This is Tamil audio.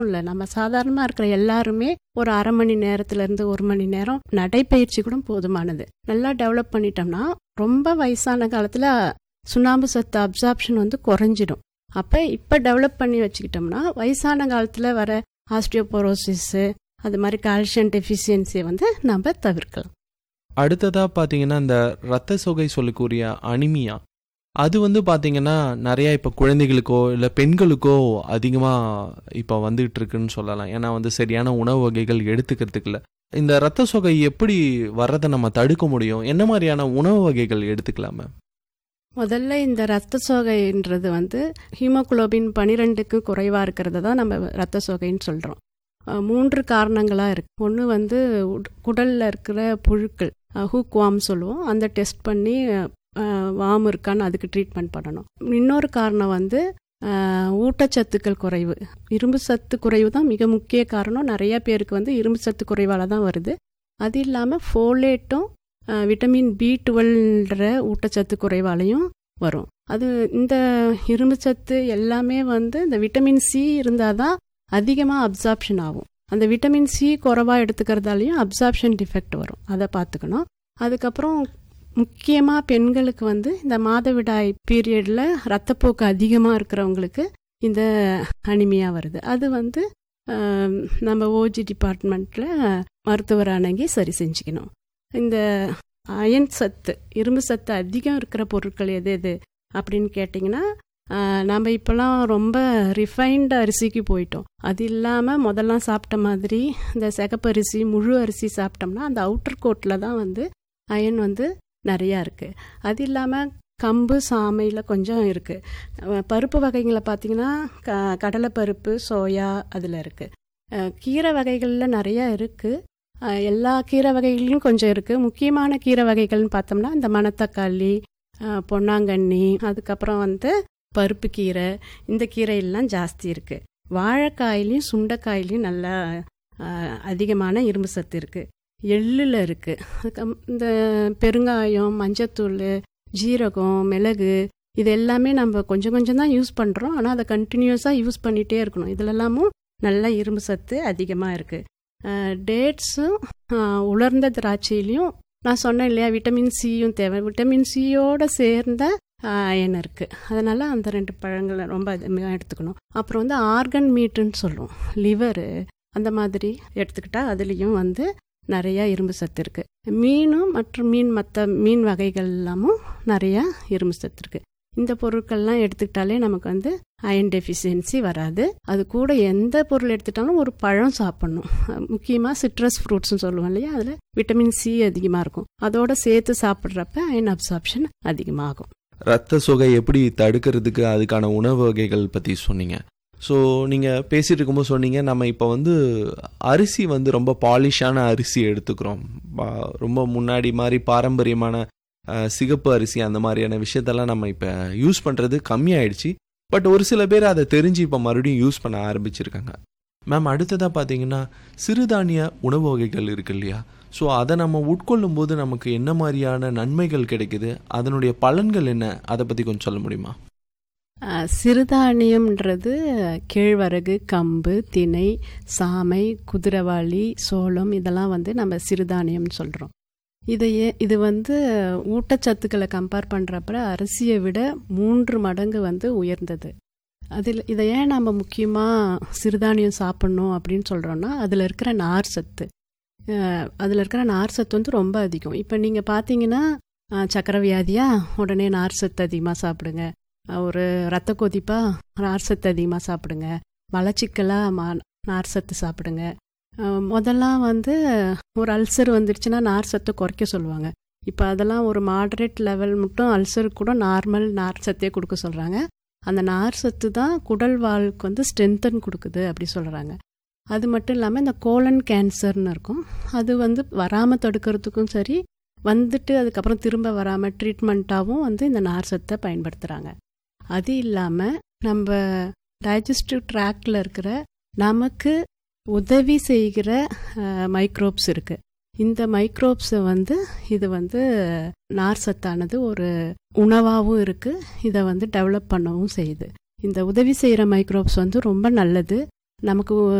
இல்லை நம்ம சாதாரணமாக இருக்கிற எல்லாருமே ஒரு அரை மணி நேரத்துலேருந்து ஒரு மணி நேரம் நடைப்பயிற்சி கூட போதுமானது நல்லா டெவலப் பண்ணிட்டோம்னா ரொம்ப வயசான காலத்தில் சுண்ணாம்பு சத்து அப்சார்ப்ஷன் வந்து குறைஞ்சிடும் அப்போ இப்போ டெவலப் பண்ணி வச்சுக்கிட்டோம்னா வயசான காலத்தில் வர ஆஸ்டியோபோரோசிஸு அது மாதிரி கால்சியம் டெஃபிஷியன்சியை வந்து நம்ம தவிர்க்கலாம் அடுத்ததா பார்த்தீங்கன்னா இந்த ரத்த சோகை சொல்லக்கூடிய அனிமியா அது வந்து பார்த்தீங்கன்னா நிறைய இப்போ குழந்தைகளுக்கோ இல்லை பெண்களுக்கோ அதிகமாக இப்போ வந்துகிட்டு இருக்குன்னு சொல்லலாம் ஏன்னா வந்து சரியான உணவு வகைகள் எடுத்துக்கிறதுக்கு இல்லை இந்த ரத்த சோகை எப்படி வர்றதை நம்ம தடுக்க முடியும் என்ன மாதிரியான உணவு வகைகள் எடுத்துக்கலாம் மேம் முதல்ல இந்த ரத்த சோகைன்றது வந்து ஹீமோகுளோபின் பனிரெண்டுக்கு குறைவாக இருக்கிறத தான் நம்ம ரத்த சோகைன்னு சொல்கிறோம் மூன்று காரணங்களாக இருக்கு ஒன்று வந்து குடலில் இருக்கிற புழுக்கள் ஹூக் வாம் சொல்லுவோம் அந்த டெஸ்ட் பண்ணி வாம் இருக்கான்னு அதுக்கு ட்ரீட்மெண்ட் பண்ணணும் இன்னொரு காரணம் வந்து ஊட்டச்சத்துக்கள் குறைவு இரும்பு சத்து குறைவு தான் மிக முக்கிய காரணம் நிறைய பேருக்கு வந்து இரும்பு சத்து குறைவால் தான் வருது அது இல்லாமல் ஃபோலேட்டும் விட்டமின் பி டுவெல்ன்ற ஊட்டச்சத்து குறைவாலையும் வரும் அது இந்த இரும்பு சத்து எல்லாமே வந்து இந்த விட்டமின் சி இருந்தால் தான் அதிகமாக அப்சார்ப்ஷன் ஆகும் அந்த விட்டமின் சி குறைவாக எடுத்துக்கிறதாலையும் அப்சார்ப்ஷன் டிஃபெக்ட் வரும் அதை பார்த்துக்கணும் அதுக்கப்புறம் முக்கியமாக பெண்களுக்கு வந்து இந்த மாதவிடாய் பீரியடில் ரத்தப்போக்கு அதிகமாக இருக்கிறவங்களுக்கு இந்த அனிமியா வருது அது வந்து நம்ம ஓஜி டிபார்ட்மெண்ட்டில் மருத்துவர் அணங்கி சரி செஞ்சுக்கணும் இந்த அயன் சத்து இரும்பு சத்து அதிகம் இருக்கிற பொருட்கள் எது எது அப்படின்னு கேட்டிங்கன்னா நம்ம இப்போலாம் ரொம்ப ரிஃபைன்டு அரிசிக்கு போயிட்டோம் அது இல்லாமல் முதல்லாம் சாப்பிட்ட மாதிரி இந்த சிகப்பரிசி முழு அரிசி சாப்பிட்டோம்னா அந்த அவுட்டர் கோட்டில் தான் வந்து அயன் வந்து நிறையா இருக்குது அது இல்லாமல் கம்பு சாமையில் கொஞ்சம் இருக்குது பருப்பு வகைகளை பார்த்திங்கன்னா க கடலைப்பருப்பு சோயா அதில் இருக்குது கீரை வகைகளில் நிறையா இருக்குது எல்லா கீரை வகைகள்லையும் கொஞ்சம் இருக்குது முக்கியமான கீரை வகைகள்னு பார்த்தோம்னா இந்த மணத்தக்காளி பொன்னாங்கண்ணி அதுக்கப்புறம் வந்து பருப்பு கீரை இந்த கீரையெல்லாம் ஜாஸ்தி இருக்குது வாழைக்காயிலையும் சுண்டைக்காயிலையும் நல்லா அதிகமான இரும்பு சத்து இருக்குது எள்ளில் இருக்குது இந்த பெருங்காயம் மஞ்சத்தூள் ஜீரகம் மிளகு இது எல்லாமே நம்ம கொஞ்சம் கொஞ்சம் தான் யூஸ் பண்ணுறோம் ஆனால் அதை கண்டினியூஸாக யூஸ் பண்ணிகிட்டே இருக்கணும் இதிலெல்லாமும் நல்ல இரும்பு சத்து அதிகமாக இருக்குது டேட்ஸும் உலர்ந்த திராட்சையிலையும் நான் சொன்னேன் இல்லையா விட்டமின் சியும் தேவை விட்டமின் சியோட சேர்ந்த அயன் இருக்குது அதனால் அந்த ரெண்டு பழங்களை ரொம்ப அதிகமாக எடுத்துக்கணும் அப்புறம் வந்து ஆர்கன் மீட்டுன்னு சொல்லுவோம் லிவரு அந்த மாதிரி எடுத்துக்கிட்டால் அதுலேயும் வந்து நிறையா இரும்பு சத்து இருக்குது மீனும் மற்றும் மீன் மற்ற மீன் வகைகள் எல்லாமும் நிறையா இரும்பு சத்து இருக்குது இந்த பொருட்கள்லாம் எடுத்துக்கிட்டாலே நமக்கு வந்து அயன் டெஃபிஷியன்சி வராது அது கூட எந்த பொருள் எடுத்துட்டாலும் ஒரு பழம் சாப்பிட்ணும் முக்கியமாக சிட்ரஸ் ஃப்ரூட்ஸ்னு சொல்லுவோம் இல்லையா அதில் விட்டமின் சி அதிகமாக இருக்கும் அதோட சேர்த்து சாப்பிட்றப்ப அயன் அப்சார்ப்ஷன் அதிகமாகும் ரத்த சோகை எப்படி தடுக்கிறதுக்கு அதுக்கான உணவு வகைகள் பற்றி சொன்னீங்க ஸோ நீங்கள் பேசிகிட்டு இருக்கும்போது சொன்னீங்க நம்ம இப்போ வந்து அரிசி வந்து ரொம்ப பாலிஷான அரிசி எடுத்துக்கிறோம் ரொம்ப முன்னாடி மாதிரி பாரம்பரியமான சிகப்பு அரிசி அந்த மாதிரியான விஷயத்தெல்லாம் நம்ம இப்போ யூஸ் பண்ணுறது கம்மியாயிடுச்சு பட் ஒரு சில பேர் அதை தெரிஞ்சு இப்போ மறுபடியும் யூஸ் பண்ண ஆரம்பிச்சிருக்காங்க மேம் அடுத்ததாக பார்த்தீங்கன்னா சிறுதானிய உணவு வகைகள் இருக்கு இல்லையா ஸோ அதை நம்ம உட்கொள்ளும் போது நமக்கு என்ன மாதிரியான நன்மைகள் கிடைக்குது அதனுடைய பலன்கள் என்ன அதை பற்றி கொஞ்சம் சொல்ல முடியுமா சிறுதானியம்ன்றது கேழ்வரகு கம்பு திணை சாமை குதிரவாளி சோளம் இதெல்லாம் வந்து நம்ம சிறுதானியம்னு சொல்கிறோம் இதையே இது வந்து ஊட்டச்சத்துக்களை கம்பேர் பண்ணுறப்ப அரிசியை விட மூன்று மடங்கு வந்து உயர்ந்தது அதில் இதை ஏன் நம்ம முக்கியமாக சிறுதானியம் சாப்பிட்ணும் அப்படின்னு சொல்கிறோன்னா அதில் இருக்கிற நார் சத்து அதில் இருக்கிற நார் சத்து வந்து ரொம்ப அதிகம் இப்போ நீங்கள் பார்த்தீங்கன்னா சக்கரை வியாதியா உடனே நார் சத்து அதிகமாக சாப்பிடுங்க ஒரு ரத்த கொதிப்பா நார் சத்து அதிகமாக சாப்பிடுங்க மலச்சிக்கலாக மா நார் சத்து சாப்பிடுங்க முதல்லாம் வந்து ஒரு அல்சர் வந்துடுச்சுன்னா நார் சத்தை குறைக்க சொல்லுவாங்க இப்போ அதெல்லாம் ஒரு மாடரேட் லெவல் மட்டும் அல்சருக்கு கூட நார்மல் நார் சத்தே கொடுக்க சொல்கிறாங்க அந்த நார் சத்து தான் குடல் வாழ்க்கு வந்து ஸ்ட்ரென்தன் கொடுக்குது அப்படி சொல்கிறாங்க அது மட்டும் இல்லாமல் இந்த கோலன் கேன்சர்னு இருக்கும் அது வந்து வராமல் தடுக்கிறதுக்கும் சரி வந்துட்டு அதுக்கப்புறம் திரும்ப வராமல் ட்ரீட்மெண்ட்டாகவும் வந்து இந்த நார் சத்தை பயன்படுத்துகிறாங்க அது இல்லாமல் நம்ம டைஜஸ்டிவ் ட்ராக்டில் இருக்கிற நமக்கு உதவி செய்கிற மைக்ரோப்ஸ் இருக்குது இந்த மைக்ரோப்ஸை வந்து இது வந்து நார் சத்தானது ஒரு உணவாகவும் இருக்குது இதை வந்து டெவலப் பண்ணவும் செய்யுது இந்த உதவி செய்கிற மைக்ரோப்ஸ் வந்து ரொம்ப நல்லது நமக்கு